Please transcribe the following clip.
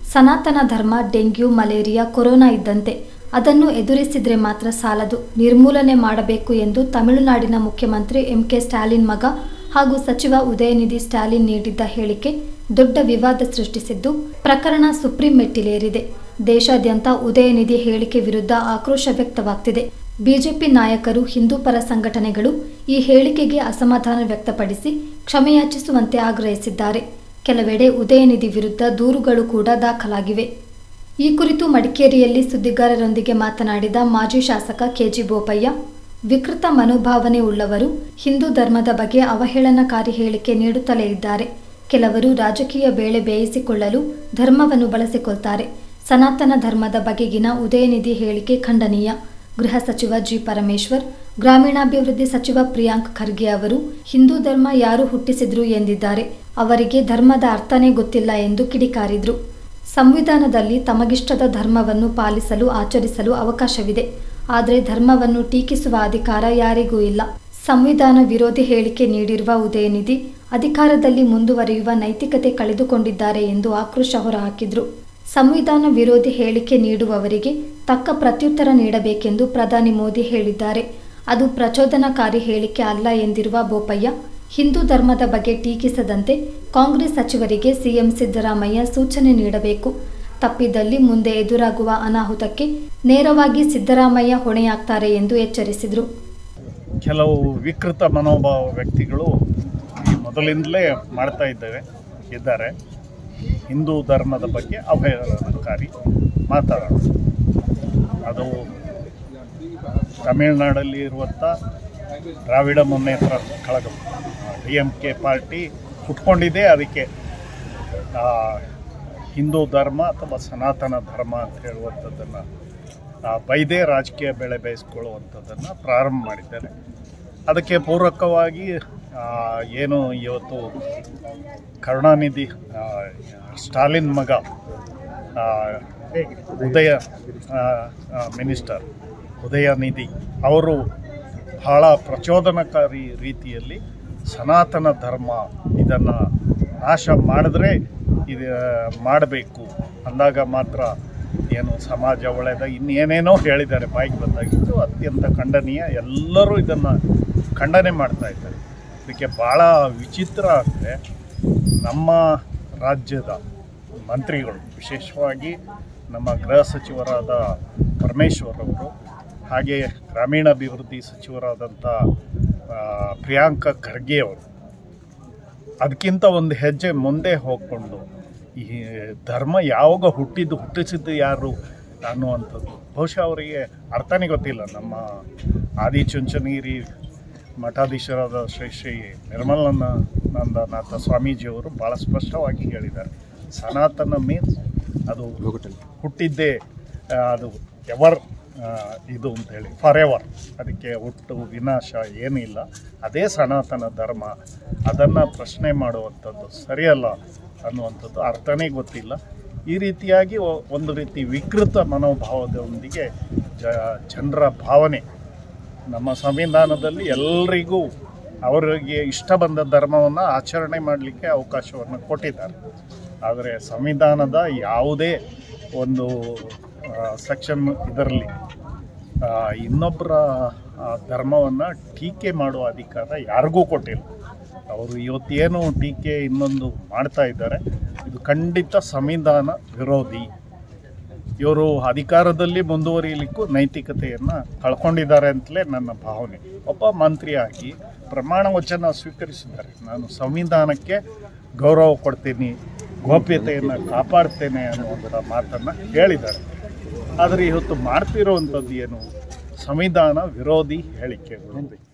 ಸನಾತನ ಧರ್ಮ dengue malaria corona ಇದ್ದಂತೆ ಅದನ್ನು ಎದುರಿಸಿದ್ರೆ ಮಾತ್ರ ಸಾಲದು ನಿರ್ಮೂಲನೆ ಮಾಡಬೇಕು ಎಂದು ತಮಿಳುನಾಡಿನ ಮುಖ್ಯಮಂತ್ರಿ ಎಂ ಕೆ ಸ್ಟಾಲಿನ್ ಮಗ ಹಾಗೂ ಸಚಿವ ಉದಯನಿಧಿ ಸ್ಟಾಲಿನ್ ನೀಡಿದ್ದ ಹೇಳಿಕೆ ದೊಡ್ಡ ವಿವಾದ ಸೃಷ್ಟಿಸಿದ್ದು ಪ್ರಕರಣ ಸುಪ್ರೀಂ ಮೆಟ್ಟಿಲೇರಿದೆ ದೇಶಾದ್ಯಂತ ಉದಯನಿಧಿ ಹೇಳಿಕೆ ವಿರುದ್ಧ ಆಕ್ರೋಶ ವ್ಯಕ್ತವಾಗ್ತಿದೆ ಬಿಜೆಪಿ ನಾಯಕರು ಹಿಂದೂ ಪರ ಸಂಘಟನೆಗಳು ಈ ಹೇಳಿಕೆಗೆ ಅಸಮಾಧಾನ ವ್ಯಕ್ತಪಡಿಸಿ ಕ್ಷಮೆಯಾಚಿಸುವಂತೆ ಆಗ್ರಹಿಸಿದ್ದಾರೆ ಕೆಲವೆಡೆ ಉದಯನಿಧಿ ವಿರುದ್ಧ ದೂರುಗಳು ಕೂಡ ದಾಖಲಾಗಿವೆ ಈ ಕುರಿತು ಮಡಿಕೇರಿಯಲ್ಲಿ ಸುದ್ದಿಗಾರರೊಂದಿಗೆ ಮಾತನಾಡಿದ ಮಾಜಿ ಶಾಸಕ ಕೆಜಿ ಬೋಪಯ್ಯ ವಿಕೃತ ಮನೋಭಾವನೆ ಉಳ್ಳವರು ಹಿಂದೂ ಧರ್ಮದ ಬಗ್ಗೆ ಅವಹೇಳನಕಾರಿ ಹೇಳಿಕೆ ನೀಡುತ್ತಲೇ ಇದ್ದಾರೆ ಕೆಲವರು ರಾಜಕೀಯ ಬೇಳೆ ಬೇಯಿಸಿಕೊಳ್ಳಲು ಧರ್ಮವನ್ನು ಬಳಸಿಕೊಳ್ತಾರೆ ಸನಾತನ ಧರ್ಮದ ಬಗೆಗಿನ ಉದಯನಿಧಿ ಹೇಳಿಕೆ ಖಂಡನೀಯ ಗೃಹ ಸಚಿವ ಜಿ ಪರಮೇಶ್ವರ್ ಗ್ರಾಮೀಣಾಭಿವೃದ್ಧಿ ಸಚಿವ ಪ್ರಿಯಾಂಕ್ ಖರ್ಗೆ ಅವರು ಹಿಂದೂ ಧರ್ಮ ಯಾರು ಹುಟ್ಟಿಸಿದ್ರು ಎಂದಿದ್ದಾರೆ ಅವರಿಗೆ ಧರ್ಮದ ಅರ್ಥನೇ ಗೊತ್ತಿಲ್ಲ ಎಂದು ಕಿಡಿಕಾರಿದ್ರು ಸಂವಿಧಾನದಲ್ಲಿ ತಮಗಿಷ್ಟದ ಧರ್ಮವನ್ನು ಪಾಲಿಸಲು ಆಚರಿಸಲು ಅವಕಾಶವಿದೆ ಆದರೆ ಧರ್ಮವನ್ನು ಟೀಕಿಸುವ ಅಧಿಕಾರ ಯಾರಿಗೂ ಇಲ್ಲ ಸಂವಿಧಾನ ವಿರೋಧಿ ಹೇಳಿಕೆ ನೀಡಿರುವ ಉದಯನಿಧಿ ಅಧಿಕಾರದಲ್ಲಿ ಮುಂದುವರಿಯುವ ನೈತಿಕತೆ ಕಳೆದುಕೊಂಡಿದ್ದಾರೆ ಎಂದು ಆಕ್ರೋಶ ಹೊರಹಾಕಿದ್ರು ಸಂವಿಧಾನ ವಿರೋಧಿ ಹೇಳಿಕೆ ನೀಡುವವರಿಗೆ ತಕ್ಕ ಪ್ರತ್ಯುತ್ತರ ನೀಡಬೇಕೆಂದು ಪ್ರಧಾನಿ ಮೋದಿ ಹೇಳಿದ್ದಾರೆ ಅದು ಪ್ರಚೋದನಕಾರಿ ಹೇಳಿಕೆ ಅಲ್ಲ ಎಂದಿರುವ ಬೋಪಯ್ಯ ಹಿಂದೂ ಧರ್ಮದ ಬಗ್ಗೆ ಟೀಕಿಸದಂತೆ ಕಾಂಗ್ರೆಸ್ ಸಚಿವರಿಗೆ ಸಿಎಂ ಸಿದ್ದರಾಮಯ್ಯ ಸೂಚನೆ ನೀಡಬೇಕು ತಪ್ಪಿದಲ್ಲಿ ಮುಂದೆ ಎದುರಾಗುವ ಅನಾಹುತಕ್ಕೆ ನೇರವಾಗಿ ಸಿದ್ದರಾಮಯ್ಯ ಹೊಣೆಯಾಗ್ತಾರೆ ಎಂದು ಎಚ್ಚರಿಸಿದರು ಕೆಲವು ವಿಕೃತ ಮನೋಭಾವ ವ್ಯಕ್ತಿಗಳು ಈ ಮೊದಲಿಂದಲೇ ಮಾಡ್ತಾ ಇದ್ದೇವೆ ಇದ್ದಾರೆ ಹಿಂದೂ ಧರ್ಮದ ಬಗ್ಗೆ ಅವಹೇಳನಕಾರಿ ಮಾತಾಡೋದು ಅದು ತಮಿಳುನಾಡಲ್ಲಿ ಇರುವಂಥ Dravida Munnetra Kazhagam D M K party ಹುಟ್ಕೊಂಡಿದೆ ಅದಕ್ಕೆ ಆ, ಹಿಂದೂ ಧರ್ಮ ಅಥವಾ ಸನಾತನ ಧರ್ಮ ಅಂತ ಹೇಳುವಂಥದ್ದನ್ನು ಬೈದೇ ರಾಜಕೀಯ ಬೆಳೆ ಬೇಯಿಸ್ಕೊಳ್ಳುವಂಥದ್ದನ್ನು ಪ್ರಾರಂಭ ಮಾಡಿದ್ದಾರೆ ಅದಕ್ಕೆ ಪೂರಕವಾಗಿ ಆ, ಏನು ಇವತ್ತು ಕರುಣಾನಿಧಿ ಆ, ಸ್ಟಾಲಿನ್ ಮಗ ಆ, ಉದಯ ಆ, ಆ, ಮಿನಿಸ್ಟರ್ ಉದಯನಿಧಿ ಅವರು ಬಹಳ ಪ್ರಚೋದನಕಾರಿ ರೀತಿಯಲ್ಲಿ ಸನಾತನ ಧರ್ಮ ಇದನ್ನು ನಾಶ ಮಾಡಿದ್ರೆ ಇದು ಮಾಡಬೇಕು ಅಂದಾಗ ಮಾತ್ರ ಏನು ಸಮಾಜ ಒಳ್ಳೆಯದ ಇನ್ನೇನೇನೋ ಹೇಳಿದ್ದಾರೆ ಬಾಯಿಗೆ ಬಂದಾಗಿದ್ದು ಅತ್ಯಂತ ಖಂಡನೀಯ ಎಲ್ಲರೂ ಇದನ್ನು ಖಂಡನೆ ಮಾಡ್ತಾ ಇದ್ದಾರೆ ಇದಕ್ಕೆ ಭಾಳ ವಿಚಿತ್ರ ಅಂದರೆ ನಮ್ಮ ರಾಜ್ಯದ ಮಂತ್ರಿಗಳು ವಿಶೇಷವಾಗಿ ನಮ್ಮ ಗೃಹ ಸಚಿವರಾದ ಪರಮೇಶ್ವರ್ ಅವರು ಹಾಗೆ ಗ್ರಾಮೀಣಾಭಿವೃದ್ಧಿ ಸಚಿವರಾದಂಥ ಆ, ಪ್ರಿಯಾಂಕ ಖರ್ಗೆ ಅವರು ಅದಕ್ಕಿಂತ ಒಂದು ಹೆಜ್ಜೆ ಮುಂದೆ ಹೋಗ್ಕೊಂಡು ಈ ಧರ್ಮ ಯಾವಾಗ ಹುಟ್ಟಿದ್ದು ಹುಟ್ಟಿಸಿದ್ದು ಯಾರು ಅನ್ನುವಂಥದ್ದು ಬಹುಶಃ ಅವರಿಗೆ ಅರ್ಥನೇ ಗೊತ್ತಿಲ್ಲ ನಮ್ಮ ಆದಿಚುಂಚನಗಿರಿ ಮಠಾಧೀಶರಾದ ಶ್ರೀ ಶ್ರೀ ನಿರ್ಮಲಾನಂದನಾಥ ಸ್ವಾಮೀಜಿಯವರು ಭಾಳ ಸ್ಪಷ್ಟವಾಗಿ ಹೇಳಿದ್ದಾರೆ ಸನಾತನ ಮೀನ್ಸ್ ಅದು ಹುಟ್ಟಿದ್ದೇ ಆ, ಅದು ಎವರ್ ಇದು ಅಂತ ಹೇಳಿ ಫಾರ್ ಎವರ್ ಅದಕ್ಕೆ ಹುಟ್ಟು ವಿನಾಶ ಏನಿಲ್ಲ ಅದೇ ಸನಾತನ ಧರ್ಮ ಅದನ್ನು ಪ್ರಶ್ನೆ ಮಾಡುವಂಥದ್ದು ಸರಿಯಲ್ಲ ಅನ್ನುವಂಥದ್ದು ಅರ್ಥನೇ ಗೊತ್ತಿಲ್ಲ ಈ ರೀತಿಯಾಗಿ ಒ- ಒಂದು ರೀತಿ ವಿಕೃತ ಮನೋಭಾವದೊಂದಿಗೆ ಜ ಜನರ ಭಾವನೆ ನಮ್ಮ ಸಂವಿಧಾನದಲ್ಲಿ ಎಲ್ರಿಗೂ ಅವರಿಗೆ ಇಷ್ಟ ಬಂದ ಧರ್ಮವನ್ನು ಆಚರಣೆ ಮಾಡಲಿಕ್ಕೆ ಅವಕಾಶವನ್ನು ಕೊಟ್ಟಿದ್ದಾರೆ ಆದರೆ ಸಂವಿಧಾನದ ಯಾವುದೇ ಒಂದು ಸೆಕ್ಷನ್ ಇದರಲ್ಲಿ ಇನ್ನೊಬ್ಬರ ಧರ್ಮವನ್ನು ಟೀಕೆ ಮಾಡುವ ಅಧಿಕಾರ ಯಾರಿಗೂ ಕೊಟ್ಟಿಲ್ಲ ಅವರು ಇವತ್ತೇನು ಟೀಕೆ ಇನ್ನೊಂದು ಮಾಡ್ತಾ ಇದ್ದಾರೆ ಇದು ಖಂಡಿತ ಸಂವಿಧಾನ ವಿರೋಧಿ ಇವರು ಅಧಿಕಾರದಲ್ಲಿ ಮುಂದುವರಿಯಲಿಕ್ಕೂ ನೈತಿಕತೆಯನ್ನು ಕಳ್ಕೊಂಡಿದ್ದಾರೆ ಅಂತಲೇ ನನ್ನ ಭಾವನೆ ಒಬ್ಬ ಮಂತ್ರಿಯಾಗಿ ಪ್ರಮಾಣ ವಚನ ಸ್ವೀಕರಿಸಿದ್ದಾರೆ ನಾನು ಸಂವಿಧಾನಕ್ಕೆ ಗೌರವ ಕೊಡ್ತೀನಿ ಗೋಪ್ಯತೆಯನ್ನು ಕಾಪಾಡ್ತೇನೆ ಅನ್ನುವಂಥ ಮಾತನ್ನು ಹೇಳಿದ್ದಾರೆ ಆದರೆ ಇವತ್ತು ಮಾಡ್ತಿರೋವಂಥದ್ದು ಏನು ಸಂವಿಧಾನ ವಿರೋಧಿ ಹೇಳಿಕೆಗಳು